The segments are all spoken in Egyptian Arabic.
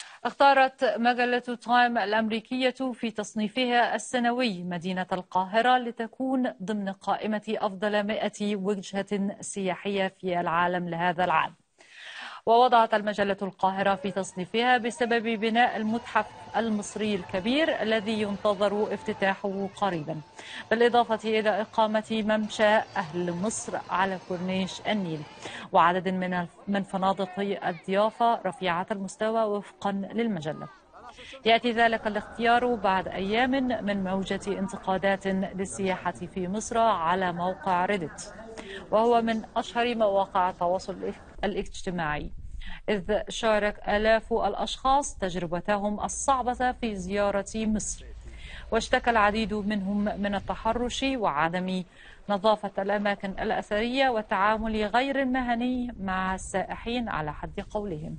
اختارت مجلة تايم الأمريكية في تصنيفها السنوي مدينة القاهرة لتكون ضمن قائمة أفضل 100 وجهة سياحية في العالم لهذا العام ووضعت المجلة القاهرة في تصنيفها بسبب بناء المتحف المصري الكبير الذي ينتظر افتتاحه قريبا بالإضافة إلى إقامة ممشى أهل مصر على كورنيش النيل وعدد من من فنادق الضيافة رفيعة المستوى وفقا للمجلة يأتي ذلك الاختيار بعد أيام من موجة انتقادات للسياحة في مصر على موقع ريدت وهو من أشهر مواقع التواصل الاجتماعي إذ شارك آلاف الأشخاص تجربتهم الصعبة في زيارة مصر واشتكى العديد منهم من التحرش وعدم نظافة الأماكن الأثرية والتعامل غير المهني مع السائحين على حد قولهم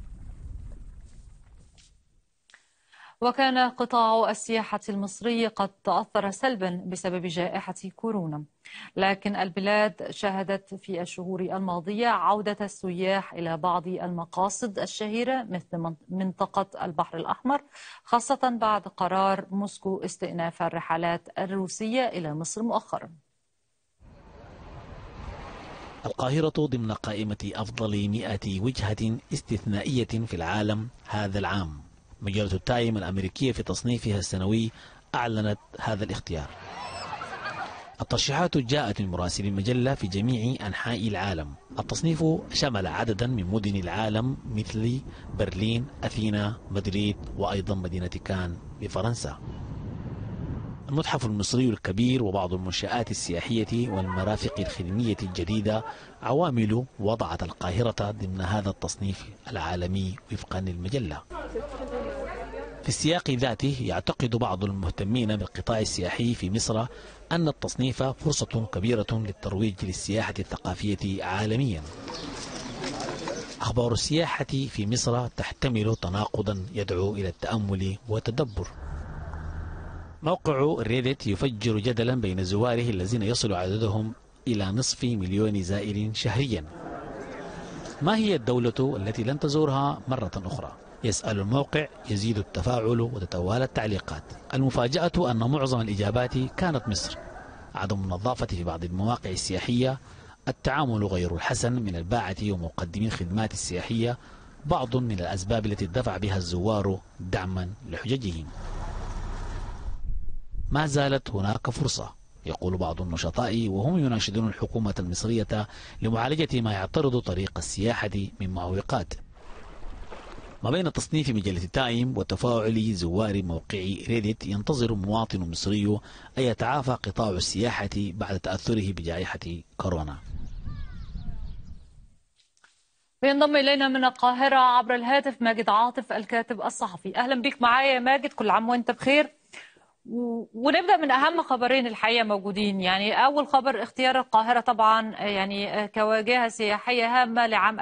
وكان قطاع السياحة المصري قد تأثر سلبا بسبب جائحة كورونا لكن البلاد شهدت في الشهور الماضية عودة السياح إلى بعض المقاصد الشهيرة مثل منطقة البحر الأحمر خاصة بعد قرار موسكو استئناف الرحلات الروسية إلى مصر مؤخرا القاهرة ضمن قائمة أفضل مئة وجهة استثنائية في العالم هذا العام مجلة التايم الأمريكية في تصنيفها السنوي أعلنت هذا الاختيار الترشيحات جاءت من مراسلي المجلة في جميع أنحاء العالم التصنيف شمل عددا من مدن العالم مثل برلين أثينا مدريد وأيضا مدينة كان بفرنسا المتحف المصري الكبير وبعض المنشآت السياحية والمرافق الخدمية الجديدة عوامل وضعت القاهرة ضمن هذا التصنيف العالمي وفقا للمجلة في السياق ذاته يعتقد بعض المهتمين بالقطاع السياحي في مصر أن التصنيف فرصة كبيرة للترويج للسياحة الثقافية عالميا أخبار السياحة في مصر تحتمل تناقضا يدعو إلى التأمل والتدبر موقع ريدت يفجر جدلا بين زواره الذين يصل عددهم إلى نصف مليون زائر شهريا ما هي الدولة التي لن تزورها مرة أخرى؟ يسأل الموقع يزيد التفاعل وتتوالى التعليقات المفاجأة أن معظم الإجابات كانت مصر عدم النظافة في بعض المواقع السياحية التعامل غير الحسن من الباعة ومقدمي الخدمات السياحية بعض من الأسباب التي دفع بها الزوار دعما لحججهم ما زالت هناك فرصة يقول بعض النشطاء وهم يناشدون الحكومة المصرية لمعالجة ما يعترض طريق السياحة من معوقات ما بين تصنيف مجلة تايم وتفاعل زوار موقع ريديت ينتظر مواطن مصري أن يتعافى قطاع السياحة بعد تأثره بجائحة كورونا وينضم إلينا من القاهرة عبر الهاتف ماجد عاطف الكاتب الصحفي أهلا بك معايا يا ماجد كل عام وانت بخير ونبدا من اهم خبرين الحقيقه موجودين يعني اول خبر اختيار القاهره طبعا يعني كواجهه سياحيه هامه لعام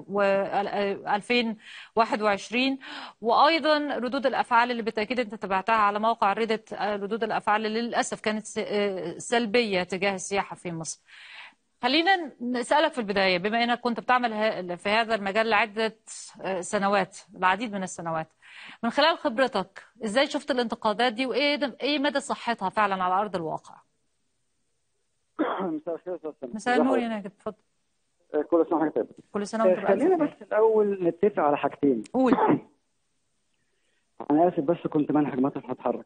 2021 وايضا ردود الافعال اللي بالتاكيد انت تابعتها على موقع ريدت ردود الافعال اللي للاسف كانت سلبيه تجاه السياحه في مصر خلينا نسالك في البدايه بما انك كنت بتعمل في هذا المجال لعده سنوات العديد من السنوات من خلال خبرتك ازاي شفت الانتقادات دي وايه ايه مدى صحتها فعلا على ارض الواقع مساء الخير مساء النور يا ناجد اتفضل كل سنه وانت طيب كل سنه وانت خلينا بس الاول نتفق على حاجتين قول انا اسف بس كنت منهج مطرح هتحرك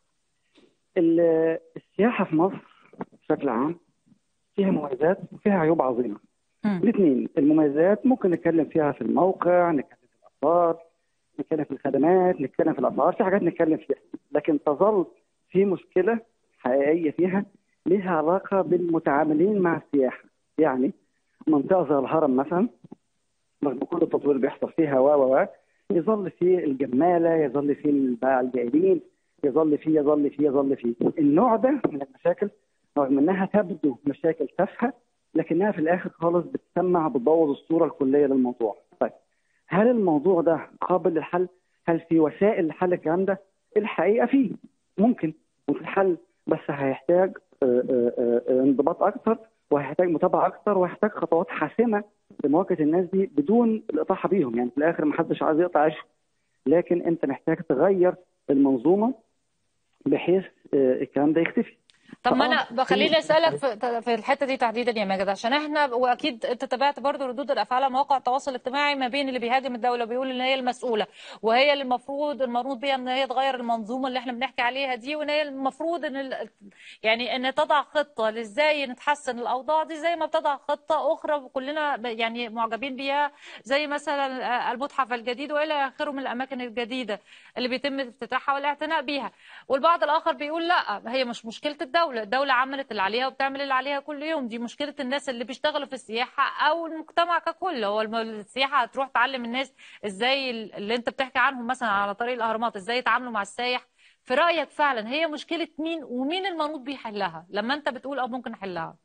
السياحه في مصر بشكل عام فيها مميزات وفيها عيوب عظيمه الاثنين المميزات ممكن نتكلم فيها في الموقع نتكلم في الاثار نتكلم في الخدمات نتكلم في الاسعار في حاجات نتكلم فيها لكن تظل في مشكله حقيقيه فيها لها علاقه بالمتعاملين مع السياحه يعني منطقه زي الهرم مثلا رغم كل التطوير بيحصل فيها و و يظل فيه الجماله يظل فيه الباع الجائلين يظل فيه يظل فيه يظل فيه النوع ده من المشاكل رغم انها تبدو مشاكل تافهه لكنها في الاخر خالص بتسمع بتبوظ الصوره الكليه للموضوع طيب هل الموضوع ده قابل للحل؟ هل في وسائل لحل الكلام ده؟ الحقيقه فيه ممكن وفي الحل بس هيحتاج انضباط اكثر وهيحتاج متابعه اكثر وهيحتاج خطوات حاسمه لمواجهه الناس دي بدون الاطاحه بيهم يعني في الاخر ما حدش عايز يقطع عيشه لكن انت محتاج تغير المنظومه بحيث الكلام ده يختفي طب ما انا خليني اسالك في الحته دي تحديدا يا ماجد عشان احنا واكيد انت تابعت برضو ردود الافعال على مواقع التواصل الاجتماعي ما بين اللي بيهاجم الدوله وبيقول ان هي المسؤوله وهي اللي المفروض المنوط بيها ان هي تغير المنظومه اللي احنا بنحكي عليها دي وان هي المفروض ان يعني ان تضع خطه لازاي نتحسن الاوضاع دي زي ما بتضع خطه اخرى وكلنا يعني معجبين بيها زي مثلا المتحف الجديد والى اخره من الاماكن الجديده اللي بيتم افتتاحها والاعتناء بيها والبعض الاخر بيقول لا هي مش مشكله الدوله الدولة عملت اللي عليها وبتعمل اللي عليها كل يوم دي مشكلة الناس اللي بيشتغلوا في السياحة أو المجتمع ككل هو السياحة هتروح تعلم الناس إزاي اللي أنت بتحكي عنهم مثلا على طريق الأهرامات إزاي يتعاملوا مع السايح في رأيك فعلا هي مشكلة مين ومين المنوط بيحلها لما أنت بتقول أو ممكن أحلها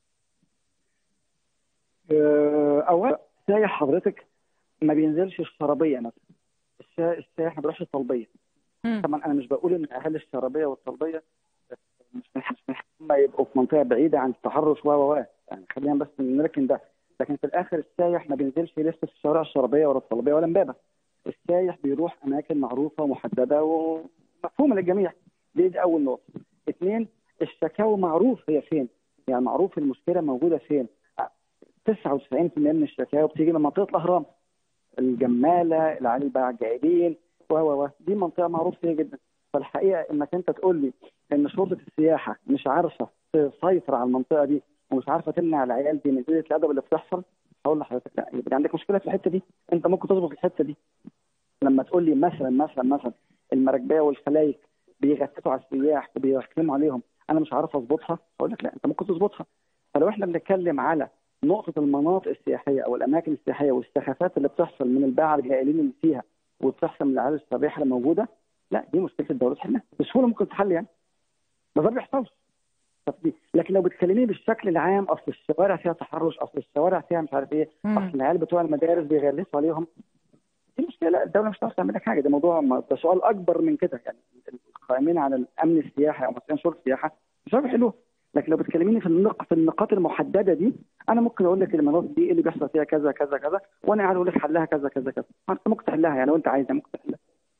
أولا السايح حضرتك ما بينزلش الشرابية مثلا السايح ما بيروحش الطلبية طبعا أنا مش بقول إن أهل الشرابية والطلبية مش من هم يبقوا في منطقه بعيده عن التحرش و و يعني خلينا بس نركن ده لكن في الاخر السايح ما بينزلش يلف في الشوارع الشرابيه ولا الطلبيه ولا امبابه السايح بيروح اماكن معروفه ومحدده ومفهومه للجميع دي, دي اول نقطه اثنين الشكاوى معروف هي فين يعني معروف المشكله موجوده فين 99% من الشكاوى بتيجي من منطقه الاهرام الجماله العلي باع الجايبين و و دي منطقه معروف فيها جدا فالحقيقه انك انت تقول لي ان شرطه السياحه مش عارفه تسيطر على المنطقه دي ومش عارفه تمنع العيال دي من قله الادب اللي بتحصل هقول لحضرتك لا يبقى عندك مشكله في الحته دي انت ممكن تظبط الحته دي لما تقول لي مثلا مثلا مثلا المراكبيه والفلايك بيغتتوا على السياح وبيحكموا عليهم انا مش عارف اظبطها اقول لك لا انت ممكن تظبطها فلو احنا بنتكلم على نقطه المناطق السياحيه او الاماكن السياحيه والسخافات اللي بتحصل من الباعة الجائلين اللي فيها وبتحصل من العيال الصبيحه اللي موجوده لا دي مشكله الدوله تحلها بسهوله ممكن تحل يعني بس ده ما بيحصلش لكن لو بتكلميني بالشكل العام اصل الشوارع فيها تحرش اصل الشوارع فيها مش عارف ايه اصل العيال بتوع المدارس بيغلسوا عليهم دي مشكله الدوله مش هتعرف تعمل لك حاجه ده موضوع ده سؤال اكبر من كده يعني القائمين على الامن السياحي او مسؤولين شؤون السياحه مش عارف يحلوها لكن لو بتكلميني في النق... في النقاط المحدده دي انا ممكن اقول لك المناطق دي اللي بيحصل فيها كذا كذا كذا وانا قاعد اقول لك حلها كذا كذا كذا انت ممكن تحلها يعني لو انت عايز ممكن تحلها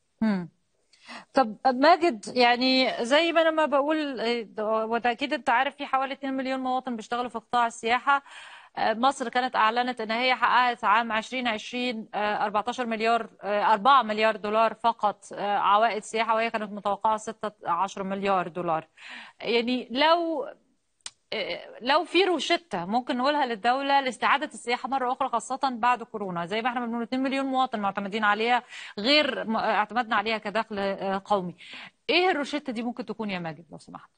طب ماجد يعني زي ما انا ما بقول وده اكيد انت عارف في حوالي 2 مليون مواطن بيشتغلوا في قطاع السياحه مصر كانت اعلنت ان هي حققت عام 2020 14 مليار 4 مليار دولار فقط عوائد سياحه وهي كانت متوقعه 16 مليار دولار يعني لو لو في روشته ممكن نقولها للدوله لاستعاده السياحه مره اخرى خاصه بعد كورونا زي ما احنا بنقول 2 مليون مواطن معتمدين عليها غير اعتمدنا عليها كدخل قومي ايه الروشته دي ممكن تكون يا ماجد لو سمحت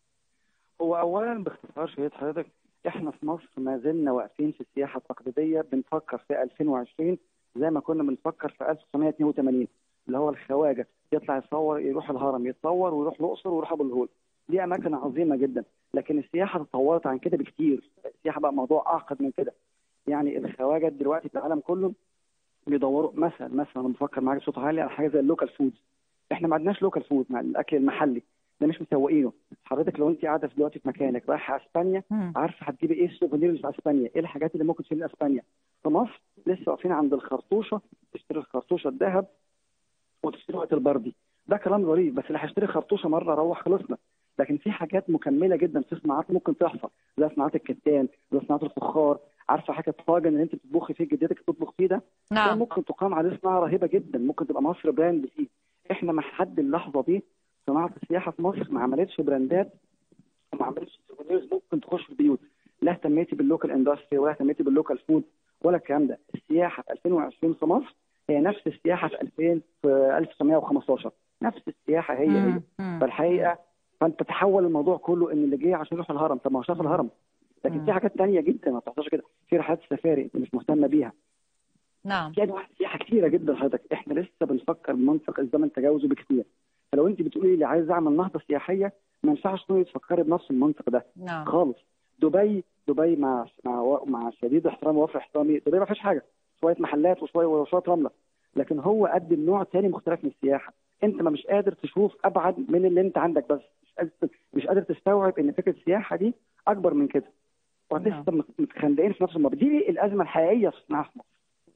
هو اولا باختصار شديد حضرتك احنا في مصر ما زلنا واقفين في السياحه التقليديه بنفكر في 2020 زي ما كنا بنفكر في 1982 اللي هو الخواجه يطلع يصور يروح الهرم يتصور ويروح الاقصر ويروح ابو الهول دي اماكن عظيمه جدا لكن السياحه تطورت عن كده بكتير السياحه بقى موضوع اعقد من كده يعني الخواجه دلوقتي في العالم كله بيدوروا مثلا مثلا بفكر معاك بصوت عالي على حاجه زي اللوكال فودز احنا ما عندناش لوكال فود مع الاكل المحلي ده مش مسوقينه حضرتك لو انت قاعده دلوقتي في مكانك رايحه اسبانيا عارفه هتجيبي ايه السوفونير اللي في اسبانيا ايه الحاجات اللي ممكن تشيل اسبانيا في مصر لسه واقفين عند الخرطوشه تشتري الخرطوشه الذهب وتشتري وقت البردي ده كلام ظريف بس اللي هيشتري خرطوشه مره روح خلصنا لكن في حاجات مكمله جدا في صناعات ممكن تحصل زي صناعه الكتان زي صناعه الفخار عارفه حاجه طاجن اللي انت بتطبخي فيه جدتك بتطبخ فيه ده نعم. ده ممكن تقام عليه صناعه رهيبه جدا ممكن تبقى مصر براند فيه احنا لحد اللحظه دي صناعه السياحه في مصر ما عملتش براندات وما عملتش سوفينيرز ممكن تخش البيوت لا اهتميتي باللوكال اندستري ولا اهتميتي باللوكال فود ولا الكلام ده السياحه في 2020 في مصر هي نفس السياحه في 2000 في 1915 نفس السياحه هي هي فالحقيقه فانت تحول الموضوع كله ان اللي جه عشان يروح الهرم طب ما هو شاف الهرم لكن في حاجات تانية جدا ما بتحصلش كده في رحلات سفاري انت مش مهتمه بيها نعم في انواع سياحه كتيره جدا حضرتك احنا لسه بنفكر بمنطق الزمن تجاوزه بكتير فلو انت بتقولي لي عايز اعمل نهضه سياحيه ما ينفعش تقولي تفكري بنفس المنطق ده نعم. خالص دبي دبي مع مع مع شديد احترامي ووفر احترامي دبي ما فيهاش حاجه شويه محلات وشويه وشويه رمله لكن هو قدم نوع تاني مختلف من السياحه انت ما مش قادر تشوف ابعد من اللي انت عندك بس مش قادر مش قادر تستوعب ان فكره السياحه دي اكبر من كده ولسه متخندقين في نفس الموضوع دي الازمه الحقيقيه في الصناعه في مصر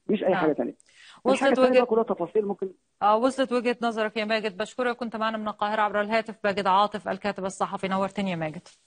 مش اي نعم. حاجه ثانيه وصلت وجهه كلها تفاصيل ممكن اه وصلت وجهه نظرك يا ماجد بشكرك كنت معنا من القاهره عبر الهاتف ماجد عاطف الكاتب الصحفي نورتني يا ماجد